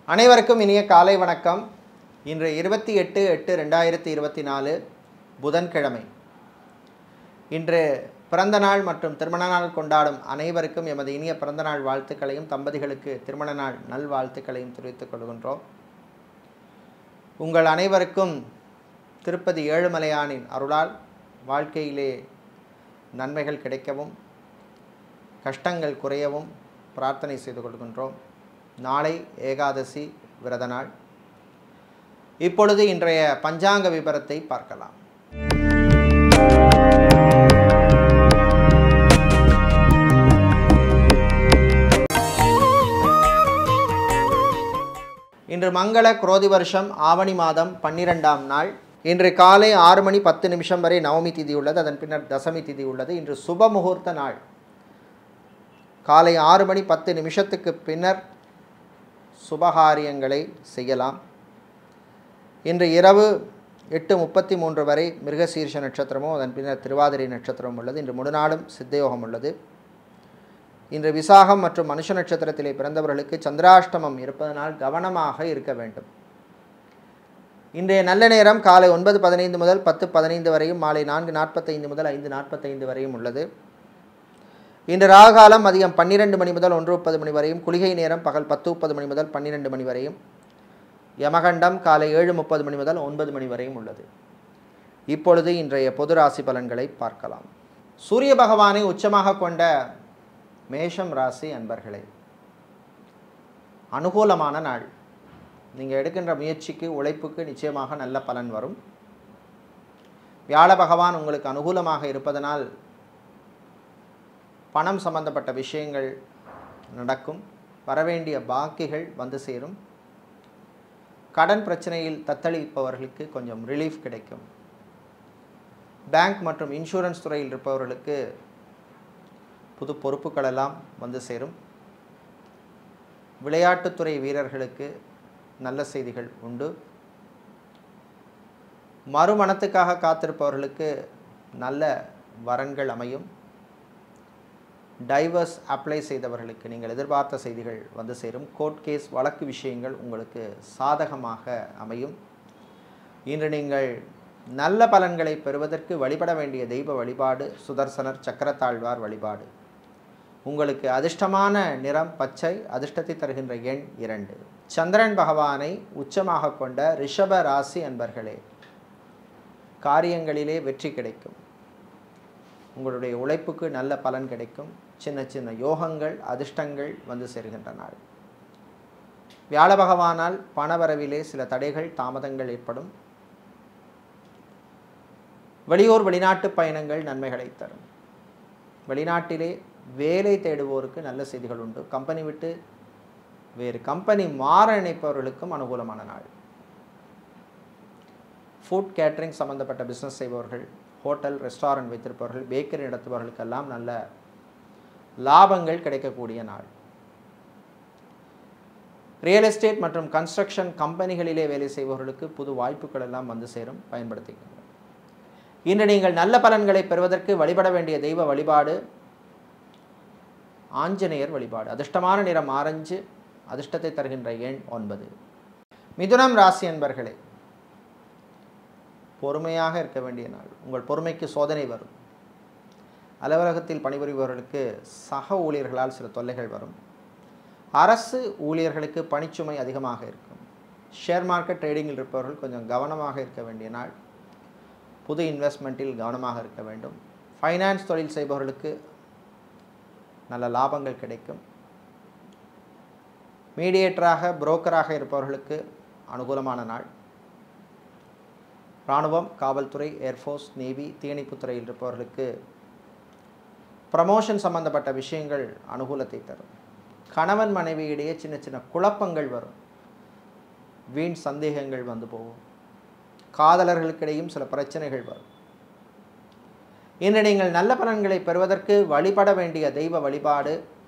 அனைவருக்கும் இனிய காலை வணக்கம் இன்று இருபத்தி எட்டு எட்டு ரெண்டாயிரத்தி இருபத்தி நாலு புதன்கிழமை இன்று பிறந்த நாள் மற்றும் திருமண நாள் கொண்டாடும் அனைவருக்கும் எமது இனிய பிறந்த நாள் வாழ்த்துக்களையும் தம்பதிகளுக்கு திருமண நாள் நல்வாழ்த்துக்களையும் தெரிவித்துக் கொள்கின்றோம் உங்கள் அனைவருக்கும் திருப்பதி ஏழுமலையானின் அருளால் வாழ்க்கையிலே நன்மைகள் கிடைக்கவும் கஷ்டங்கள் குறையவும் பிரார்த்தனை செய்து கொள்கின்றோம் நாளை ஏகாதசி விரத நாள் இப்பொழுது இன்றைய பஞ்சாங்க விபரத்தை பார்க்கலாம் இன்று மங்கள குரோதி வருஷம் ஆவணி மாதம் பன்னிரெண்டாம் நாள் இன்று காலை ஆறு மணி பத்து நிமிஷம் வரை நவமி திதி உள்ளது அதன் பின்னர் தசமி திதி உள்ளது இன்று சுப முகூர்த்த நாள் காலை ஆறு மணி பத்து நிமிஷத்துக்கு பின்னர் சுபகாரியங்களை செய்யலாம் இன்று இரவு எட்டு முப்பத்தி மூன்று வரை மிருகசீர்ஷ நட்சத்திரமும் அதன் பின்னர் திருவாதிரை நட்சத்திரமும் உள்ளது இன்று முழுநாளும் சித்தயோகம் உள்ளது இன்று விசாகம் மற்றும் மனுஷ நட்சத்திரத்திலே பிறந்தவர்களுக்கு சந்திராஷ்டமம் இருப்பதனால் கவனமாக இருக்க வேண்டும் இன்றைய நல்ல நேரம் காலை ஒன்பது பதினைந்து முதல் பத்து பதினைந்து வரையும் மாலை நான்கு நாற்பத்தைந்து முதல் ஐந்து நாற்பத்தைந்து வரையும் உள்ளது இன்று ராகாலம் மதியம் பன்னிரெண்டு மணி முதல் ஒன்று முப்பது மணி வரையும் குளிகை நேரம் பகல் பத்து முப்பது மணி முதல் பன்னிரெண்டு மணி வரையும் யமகண்டம் காலை ஏழு முப்பது மணி முதல் ஒன்பது மணி வரையும் உள்ளது இப்பொழுது இன்றைய பொது ராசி பலன்களை பார்க்கலாம் சூரிய பகவானை உச்சமாக கொண்ட மேஷம் ராசி அன்பர்களே அனுகூலமான நாள் நீங்கள் எடுக்கின்ற முயற்சிக்கு உழைப்புக்கு நிச்சயமாக நல்ல பலன் வரும் வியாழ பகவான் உங்களுக்கு அனுகூலமாக இருப்பதனால் பணம் சம்பந்தப்பட்ட விஷயங்கள் நடக்கும் வரவேண்டிய பாக்கிகள் வந்து சேரும் கடன் பிரச்சனையில் தத்தளிப்பவர்களுக்கு கொஞ்சம் ரிலீஃப் கிடைக்கும் பேங்க் மற்றும் இன்சூரன்ஸ் துறையில் இருப்பவர்களுக்கு புது பொறுப்புகள் எல்லாம் வந்து சேரும் விளையாட்டுத்துறை வீரர்களுக்கு நல்ல செய்திகள் உண்டு மறுமணத்துக்காக காத்திருப்பவர்களுக்கு நல்ல வரன்கள் அமையும் டைவர்ஸ் அப்ளை செய்தவர்களுக்கு நீங்கள் எதிர்பார்த்த செய்திகள் வந்து சேரும் கோர்ட் கேஸ் வழக்கு விஷயங்கள் உங்களுக்கு சாதகமாக அமையும் இன்று நீங்கள் நல்ல பலன்களை பெறுவதற்கு வழிபட வேண்டிய தெய்வ வழிபாடு சுதர்சனர் சக்கரத்தாழ்வார் வழிபாடு உங்களுக்கு அதிர்ஷ்டமான நிறம் பச்சை அதிர்ஷ்டத்தை தருகின்ற எண் இரண்டு சந்திரன் பகவானை உச்சமாக கொண்ட ரிஷப ராசி அன்பர்களே காரியங்களிலே வெற்றி கிடைக்கும் உங்களுடைய உழைப்புக்கு நல்ல பலன் கிடைக்கும் சின்ன சின்ன யோகங்கள் அதிர்ஷ்டங்கள் வந்து சேர்கின்ற நாள் வியாழ பகவானால் பணவரவிலே சில தடைகள் தாமதங்கள் ஏற்படும் வெளியூர் வெளிநாட்டு பயணங்கள் நன்மைகளை தரும் வெளிநாட்டிலே வேலை தேடுவோருக்கு நல்ல செய்திகள் உண்டு கம்பெனி விட்டு வேறு கம்பெனி மாற நினைப்பவர்களுக்கும் அனுகூலமான நாள் ஃபுட் கேட்ரிங் சம்மந்தப்பட்ட பிஸ்னஸ் செய்பவர்கள் ஹோட்டல் ரெஸ்டாரண்ட் வைத்திருப்பவர்கள் பேக்கரி நடத்துபவர்களுக்கெல்லாம் நல்ல லாபங்கள் கிடைக்கக்கூடிய நாள் ரியல் எஸ்டேட் மற்றும் கன்ஸ்ட்ரக்ஷன் கம்பெனிகளிலே வேலை செய்பவர்களுக்கு புது வாய்ப்புகள் எல்லாம் வந்து சேரும் பயன்படுத்திக்கோங்க இன்று நீங்கள் நல்ல பலன்களை பெறுவதற்கு வழிபட வேண்டிய தெய்வ வழிபாடு ஆஞ்சநேயர் வழிபாடு அதிர்ஷ்டமான நிறம் ஆரஞ்சு அதிர்ஷ்டத்தை தருகின்ற எண் ஒன்பது மிதுனம் ராசி என்பர்களே பொறுமையாக இருக்க வேண்டிய நாள் உங்கள் பொறுமைக்கு சோதனை வரும் அலுவலகத்தில் பணிபுரிபவர்களுக்கு சக ஊழியர்களால் சில தொல்லைகள் வரும் அரசு ஊழியர்களுக்கு பணிச்சுமை அதிகமாக இருக்கும் ஷேர் மார்க்கெட் ட்ரேடிங்கில் இருப்பவர்கள் கொஞ்சம் கவனமாக இருக்க வேண்டிய நாள் புது இன்வெஸ்ட்மெண்ட்டில் கவனமாக இருக்க வேண்டும் ஃபைனான்ஸ் தொழில் செய்பவர்களுக்கு நல்ல லாபங்கள் கிடைக்கும் மீடியேட்டராக புரோக்கராக இருப்பவர்களுக்கு அனுகூலமான நாள் இராணுவம் காவல்துறை ஏர்ஃபோர்ஸ் நேவி தீயணைப்புத் துறையில் இருப்பவர்களுக்கு ப்ரமோஷன் சம்பந்தப்பட்ட விஷயங்கள் அனுகூலத்தை தரும் கணவன் மனைவியிடையே சின்ன சின்ன குழப்பங்கள் வரும் வீண் சந்தேகங்கள் வந்து போகும் காதலர்களுக்கிடையும் சில பிரச்சனைகள் வரும் இன்று நீங்கள் நல்ல பலன்களை பெறுவதற்கு வழிபட வேண்டிய தெய்வ வழிபாடு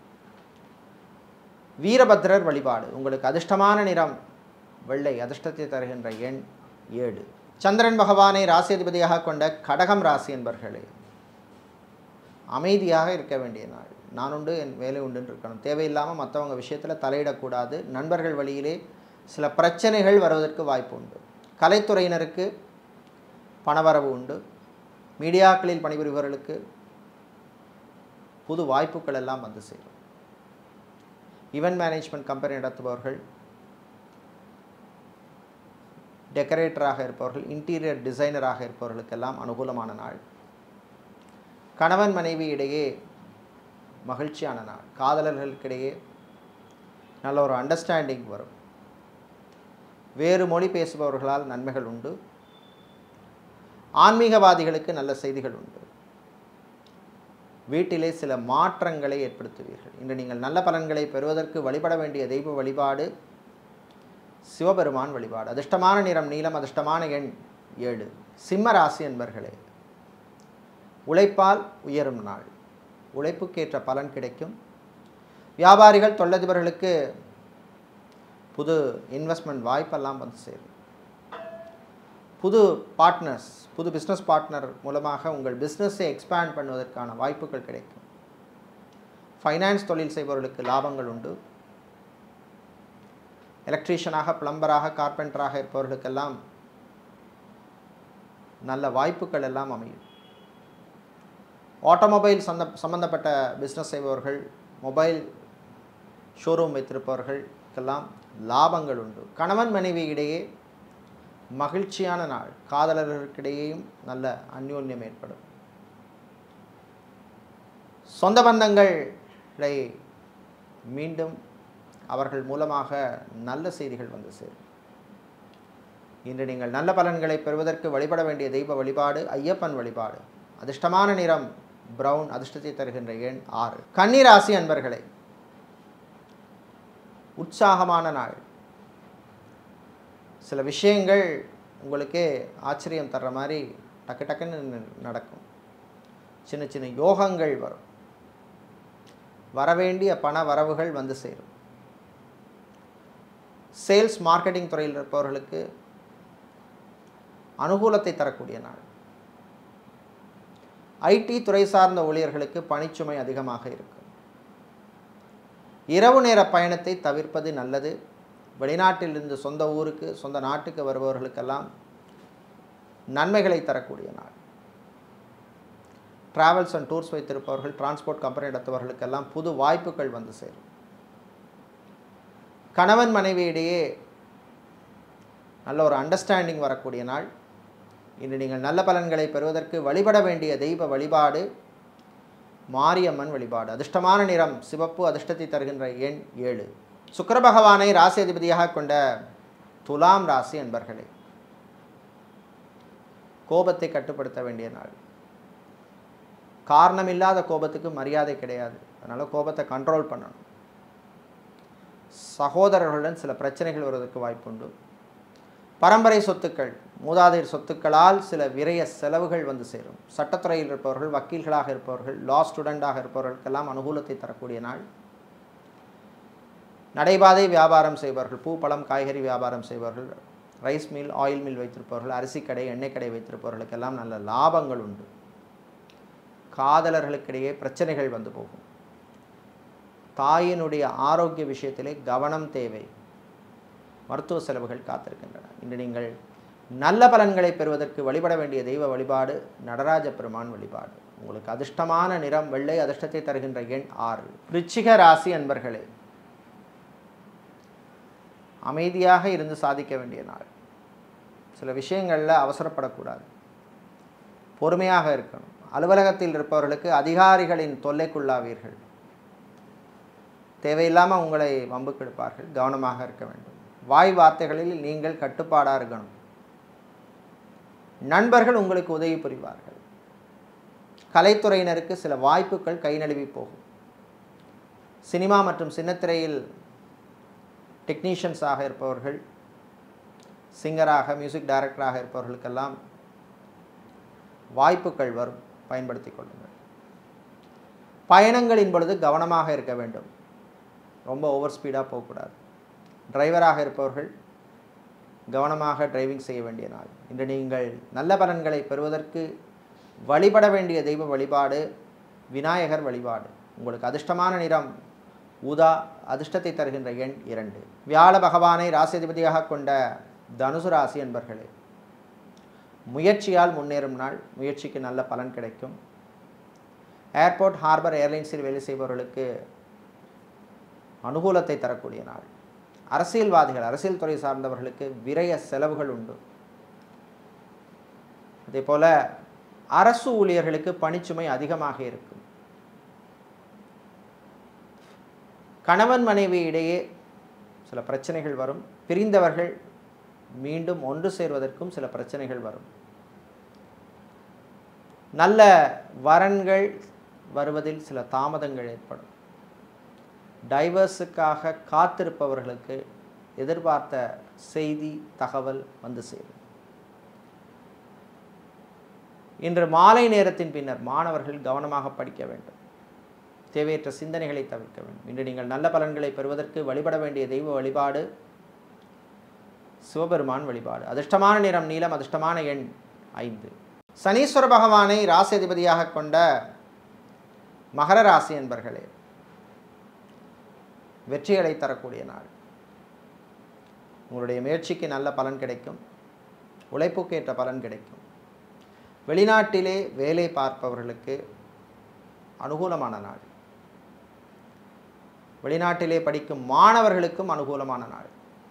வீரபத்ரர் வழிபாடு உங்களுக்கு அதிர்ஷ்டமான நிறம் வெள்ளை அதிர்ஷ்டத்தை தருகின்ற எண் ஏழு சந்திரன் பகவானை ராசியதிபதியாக கொண்ட கடகம் ராசி என்பர்களே அமைதியாக இருக்க வேண்டிய நாள் நான் உண்டு என் வேலை உண்டுன்னு இருக்கணும் தேவையில்லாமல் மற்றவங்க விஷயத்தில் தலையிடக்கூடாது நண்பர்கள் வழியிலே சில பிரச்சனைகள் வருவதற்கு வாய்ப்பு உண்டு கலைத்துறையினருக்கு பணவரவு உண்டு மீடியாக்களில் பணிபுரிபவர்களுக்கு புது வாய்ப்புகள் எல்லாம் வந்து சேரும் ஈவென்ட் மேனேஜ்மெண்ட் கம்பெனி நடத்துபவர்கள் டெக்கரேட்டராக இருப்பவர்கள் இன்டீரியர் டிசைனராக இருப்பவர்களுக்கெல்லாம் அனுகூலமான நாள் கணவன் மனைவி இடையே மகிழ்ச்சியான நாள் காதலர்களுக்கிடையே நல்ல ஒரு அண்டர்ஸ்டாண்டிங் வரும் வேறு மொழி பேசுபவர்களால் நன்மைகள் உண்டு ஆன்மீகவாதிகளுக்கு நல்ல செய்திகள் உண்டு வீட்டிலே சில மாற்றங்களை ஏற்படுத்துவீர்கள் இன்று நீங்கள் நல்ல பலன்களை பெறுவதற்கு வழிபட வேண்டிய தெய்வ வழிபாடு சிவபெருமான் வழிபாடு அதிர்ஷ்டமான நிறம் நீலம் அதிர்ஷ்டமான எண் ஏழு சிம்ம ராசி என்பர்களே உழைப்பால் உயரும் நாள் உழைப்புக்கேற்ற பலன் கிடைக்கும் வியாபாரிகள் தொழிலதிபர்களுக்கு புது இன்வெஸ்ட்மெண்ட் வாய்ப்பெல்லாம் வந்து சேரும் புது பார்ட்னர்ஸ் புது பிஸ்னஸ் பார்ட்னர் மூலமாக உங்கள் பிஸ்னஸை எக்ஸ்பேண்ட் பண்ணுவதற்கான வாய்ப்புகள் கிடைக்கும் ஃபைனான்ஸ் தொழில் செய்பவர்களுக்கு லாபங்கள் உண்டு எலக்ட்ரீஷியனாக பிளம்பராக கார்பெண்டராக இருப்பவர்களுக்கெல்லாம் நல்ல வாய்ப்புகள் எல்லாம் அமையும் ஆட்டோமொபைல் சந்த சம்பந்தப்பட்ட பிஸ்னஸ் செய்பவர்கள் மொபைல் ஷோரூம் வைத்திருப்பவர்களுக்கெல்லாம் லாபங்கள் உண்டு கணவன் மனைவி இடையே மகிழ்ச்சியான நாள் காதலர்களுக்கிடையேயும் நல்ல அந்யோன்யம் ஏற்படும் சொந்த பந்தங்களை மீண்டும் அவர்கள் மூலமாக நல்ல செய்திகள் வந்து சேரும் இன்று நீங்கள் நல்ல பலன்களை பெறுவதற்கு வழிபட வேண்டிய தெய்வ வழிபாடு ஐயப்பன் வழிபாடு அதிர்ஷ்டமான நிறம் பிரவுன் அதிர்ஷ்டத்தை தருகின்ற எண் ஆறு கன்னிராசி அன்பர்களே உற்சாகமான நாள் சில விஷயங்கள் உங்களுக்கே ஆச்சரியம் தர்ற மாதிரி டக்கு டக்குன்னு ந- நடக்கும் சின்ன சின்ன யோகங்கள் வரும் வரவேண்டிய பண வரவுகள் வந்து சேரும் சேல்ஸ் மார்க்கெட்டிங் துறையில் இருப்பவர்களுக்கு அனுகூலத்தை தரக்கூடிய நாள் ஐடி துறை சார்ந்த ஊழியர்களுக்கு பணிச்சுமை அதிகமாக இருக்கும் இரவு நேர பயணத்தை தவிர்ப்பது நல்லது வெளிநாட்டிலிருந்து சொந்த ஊருக்கு சொந்த நாட்டுக்கு வருபவர்களுக்கெல்லாம் நன்மைகளை தரக்கூடிய நாள் டிராவல்ஸ் அண்ட் டூர்ஸ் வைத்திருப்பவர்கள் டிரான்ஸ்போர்ட் கம்பெனி நடத்துபவர்களுக்கெல்லாம் புது வாய்ப்புகள் வந்து சேரும் கணவன் மனைவியிடையே நல்ல ஒரு அண்டர்ஸ்டாண்டிங் வரக்கூடிய நாள் இன்று நீங்கள் நல்ல பலன்களை பெறுவதற்கு வழிபட வேண்டிய தெய்வ வழிபாடு மாரியம்மன் வழிபாடு அதிர்ஷ்டமான நிறம் சிவப்பு அதிர்ஷ்டத்தை தருகின்ற எண் ஏழு சுக்கிர பகவானை ராசி அதிபதியாக கொண்ட துலாம் ராசி என்பர்களே கோபத்தை கட்டுப்படுத்த வேண்டிய நாள் காரணமில்லாத கோபத்துக்கு மரியாதை கிடையாது அதனால் கோபத்தை கண்ட்ரோல் பண்ணணும் சகோதரர்களுடன் சில பிரச்சனைகள் வருவதற்கு வாய்ப்புண்டு பரம்பரை சொத்துக்கள் மூதாதையர் சொத்துக்களால் சில விரய செலவுகள் வந்து சேரும் சட்டத்துறையில் இருப்பவர்கள் வக்கீல்களாக இருப்பவர்கள் லா ஸ்டூடெண்டாக இருப்பவர்களுக்கெல்லாம் அனுகூலத்தை தரக்கூடிய நாள் நடைபாதை வியாபாரம் செய்பவர்கள் பூ பழம் காய்கறி வியாபாரம் செய்பவர்கள் ரைஸ் மில் ஆயில் மில் வைத்திருப்பவர்கள் அரிசி கடை எண்ணெய் கடை வைத்திருப்பவர்களுக்கெல்லாம் நல்ல லாபங்கள் உண்டு காதலர்களுக்கிடையே பிரச்சனைகள் வந்து போகும் தாயினுடைய ஆரோக்கிய விஷயத்திலே கவனம் தேவை மருத்துவ செலவுகள் காத்திருக்கின்றன இன்று நீங்கள் நல்ல பலன்களை பெறுவதற்கு வழிபட வேண்டிய தெய்வ வழிபாடு நடராஜ பெருமான் வழிபாடு உங்களுக்கு அதிர்ஷ்டமான நிறம் வெள்ளை அதிர்ஷ்டத்தை தருகின்ற எண் ஆறு ரிச்சிக ராசி அன்பர்களே அமைதியாக இருந்து சாதிக்க வேண்டிய நாள் சில விஷயங்களில் அவசரப்படக்கூடாது பொறுமையாக இருக்கணும் அலுவலகத்தில் இருப்பவர்களுக்கு அதிகாரிகளின் தொல்லைக்குள்ளாவீர்கள் தேவையில்லாமல் உங்களை வம்புக்கு எடுப்பார்கள் கவனமாக இருக்க வேண்டும் வாய் வார்த்தைகளில் நீங்கள் கட்டுப்பாடாக இருக்கணும் நண்பர்கள் உங்களுக்கு உதவி புரிவார்கள் கலைத்துறையினருக்கு சில வாய்ப்புகள் கை நழுவி போகும் சினிமா மற்றும் சின்னத்திரையில் டெக்னீஷியன்ஸாக இருப்பவர்கள் சிங்கராக மியூசிக் டைரக்டராக இருப்பவர்களுக்கெல்லாம் வாய்ப்புகள் வரும் பயன்படுத்தி கொள்ளுங்கள் பயணங்களின் பொழுது கவனமாக இருக்க வேண்டும் ரொம்ப ஓவர் ஸ்பீடாக போகக்கூடாது டிரைவராக இருப்பவர்கள் கவனமாக டிரைவிங் செய்ய வேண்டிய நாள் இன்று நீங்கள் நல்ல பலன்களை பெறுவதற்கு வழிபட வேண்டிய தெய்வ வழிபாடு விநாயகர் வழிபாடு உங்களுக்கு அதிர்ஷ்டமான நிறம் ஊதா அதிர்ஷ்டத்தை தருகின்ற எண் இரண்டு வியாழ பகவானை ராசிதிபதியாக கொண்ட தனுசு ராசி என்பர்களே முயற்சியால் முன்னேறும் நாள் முயற்சிக்கு நல்ல பலன் கிடைக்கும் ஏர்போர்ட் ஹார்பர் ஏர்லைன்ஸில் வேலை செய்பவர்களுக்கு அனுகூலத்தை தரக்கூடிய நாள் அரசியல்வாதிகள் அரசியல் துறை சார்ந்தவர்களுக்கு விரய செலவுகள் உண்டு அதே போல அரசு ஊழியர்களுக்கு பணிச்சுமை அதிகமாக இருக்கும் கணவன் மனைவி இடையே சில பிரச்சனைகள் வரும் பிரிந்தவர்கள் மீண்டும் ஒன்று சேர்வதற்கும் சில பிரச்சனைகள் வரும் நல்ல வரன்கள் வருவதில் சில தாமதங்கள் ஏற்படும் டைவர்ஸுக்காக காத்திருப்பவர்களுக்கு எதிர்பார்த்த செய்தி தகவல் வந்து சேரும் இன்று மாலை நேரத்தின் பின்னர் மாணவர்கள் கவனமாக படிக்க வேண்டும் தேவையற்ற சிந்தனைகளை தவிர்க்க வேண்டும் இன்று நீங்கள் நல்ல பலன்களை பெறுவதற்கு வழிபட வேண்டிய தெய்வ வழிபாடு சிவபெருமான் வழிபாடு அதிர்ஷ்டமான நிறம் நீலம் அதிர்ஷ்டமான எண் ஐந்து சனீஸ்வர பகவானை ராசி அதிபதியாக கொண்ட மகர ராசி என்பர்களே வெற்றிகளை தரக்கூடிய நாள் உங்களுடைய முயற்சிக்கு நல்ல பலன் கிடைக்கும் உழைப்புக்கு ஏற்ற பலன் கிடைக்கும் வெளிநாட்டிலே வேலை பார்ப்பவர்களுக்கு அனுகூலமான நாள் வெளிநாட்டிலே படிக்கும் மாணவர்களுக்கும் அனுகூலமான நாள்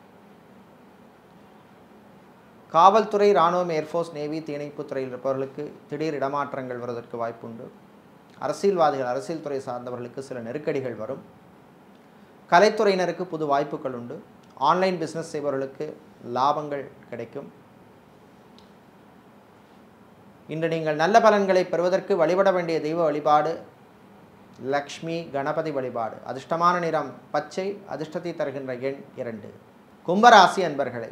காவல்துறை இராணுவம் ஏர்ஃபோர்ஸ் நேவி தீயணைப்புத் துறையில் இருப்பவர்களுக்கு திடீர் இடமாற்றங்கள் வருவதற்கு வாய்ப்புண்டு அரசியல்வாதிகள் அரசியல் துறை சார்ந்தவர்களுக்கு சில நெருக்கடிகள் வரும் கலைத்துறையினருக்கு புது வாய்ப்புகள் உண்டு ஆன்லைன் பிஸ்னஸ் செய்பவர்களுக்கு லாபங்கள் கிடைக்கும் இன்று நீங்கள் நல்ல பலன்களை பெறுவதற்கு வழிபட வேண்டிய தெய்வ வழிபாடு லக்ஷ்மி கணபதி வழிபாடு அதிர்ஷ்டமான நிறம் பச்சை அதிர்ஷ்டத்தை தருகின்ற எண் இரண்டு கும்பராசி அன்பர்களே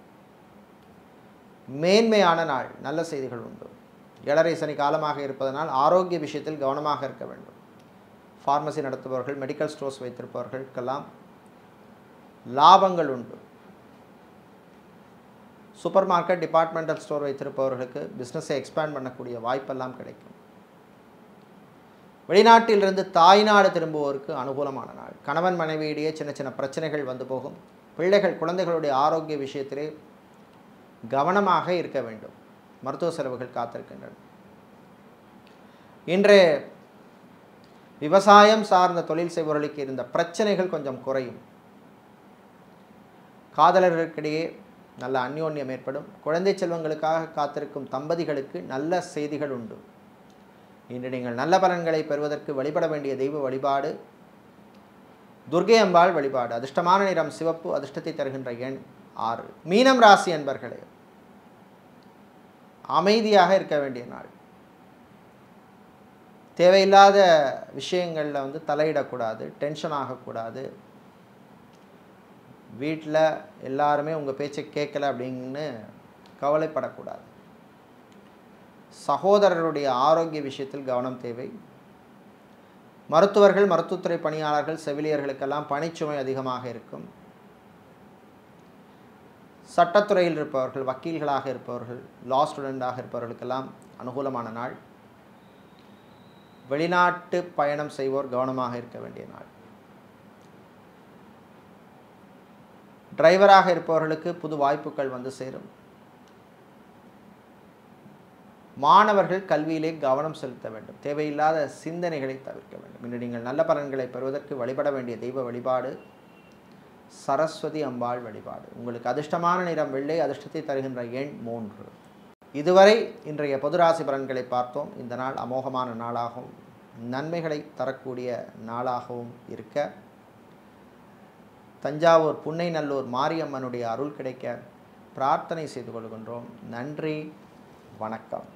மேன்மையான நாள் நல்ல செய்திகள் உண்டு ஏழரை சனி காலமாக இருப்பதனால் ஆரோக்கிய விஷயத்தில் கவனமாக இருக்க வேண்டும் ஃபார்மசி நடத்துபவர்கள் மெடிக்கல் ஸ்டோர்ஸ் வைத்திருப்பவர்களுக்கெல்லாம் லாபங்கள் உண்டு சூப்பர் மார்க்கெட் டிபார்ட்மெண்டல் ஸ்டோர் வைத்திருப்பவர்களுக்கு பிஸ்னஸை எக்ஸ்பேண்ட் பண்ணக்கூடிய வாய்ப்பெல்லாம் கிடைக்கும் வெளிநாட்டிலிருந்து தாய்நாடு திரும்புவோருக்கு அனுகூலமான நாள் கணவன் மனைவியிடையே சின்ன சின்ன பிரச்சனைகள் வந்து போகும் பிள்ளைகள் குழந்தைகளுடைய ஆரோக்கிய விஷயத்திலே கவனமாக இருக்க வேண்டும் மருத்துவ செலவுகள் காத்திருக்கின்றன இன்று விவசாயம் சார்ந்த தொழில் செய்பவர்களுக்கு இருந்த பிரச்சனைகள் கொஞ்சம் குறையும் காதலர்களுக்கிடையே நல்ல அந்யோன்யம் ஏற்படும் குழந்தை செல்வங்களுக்காக காத்திருக்கும் தம்பதிகளுக்கு நல்ல செய்திகள் உண்டு இன்று நீங்கள் நல்ல பலன்களை பெறுவதற்கு வழிபட வேண்டிய தெய்வ வழிபாடு துர்கை அம்பாள் வழிபாடு அதிர்ஷ்டமான நிறம் சிவப்பு அதிர்ஷ்டத்தை தருகின்ற எண் ஆறு மீனம் ராசி அன்பர்களே அமைதியாக இருக்க வேண்டிய நாள் தேவையில்லாத விஷயங்களில் வந்து தலையிடக்கூடாது டென்ஷன் ஆகக்கூடாது வீட்டில் எல்லாருமே உங்கள் பேச்சை கேட்கல அப்படின்னு கவலைப்படக்கூடாது சகோதரருடைய ஆரோக்கிய விஷயத்தில் கவனம் தேவை மருத்துவர்கள் மருத்துவத்துறை பணியாளர்கள் செவிலியர்களுக்கெல்லாம் பணிச்சுமை அதிகமாக இருக்கும் சட்டத்துறையில் இருப்பவர்கள் வக்கீல்களாக இருப்பவர்கள் லா ஸ்டூடெண்டாக இருப்பவர்களுக்கெல்லாம் அனுகூலமான நாள் வெளிநாட்டு பயணம் செய்வோர் கவனமாக இருக்க வேண்டிய நாள் டிரைவராக இருப்பவர்களுக்கு புது வாய்ப்புகள் வந்து சேரும் மாணவர்கள் கல்வியிலே கவனம் செலுத்த வேண்டும் தேவையில்லாத சிந்தனைகளை தவிர்க்க வேண்டும் இன்று நீங்கள் நல்ல பலன்களை பெறுவதற்கு வழிபட வேண்டிய தெய்வ வழிபாடு சரஸ்வதி அம்பாள் வழிபாடு உங்களுக்கு அதிர்ஷ்டமான நிறம் வெள்ளை அதிர்ஷ்டத்தை தருகின்ற எண் மூன்று இதுவரை இன்றைய பொதுராசி பலன்களை பார்த்தோம் இந்த நாள் அமோகமான நாளாகவும் நன்மைகளை தரக்கூடிய நாளாகவும் இருக்க தஞ்சாவூர் புன்னைநல்லூர் மாரியம்மனுடைய அருள் கிடைக்க பிரார்த்தனை செய்து கொள்கின்றோம் நன்றி வணக்கம்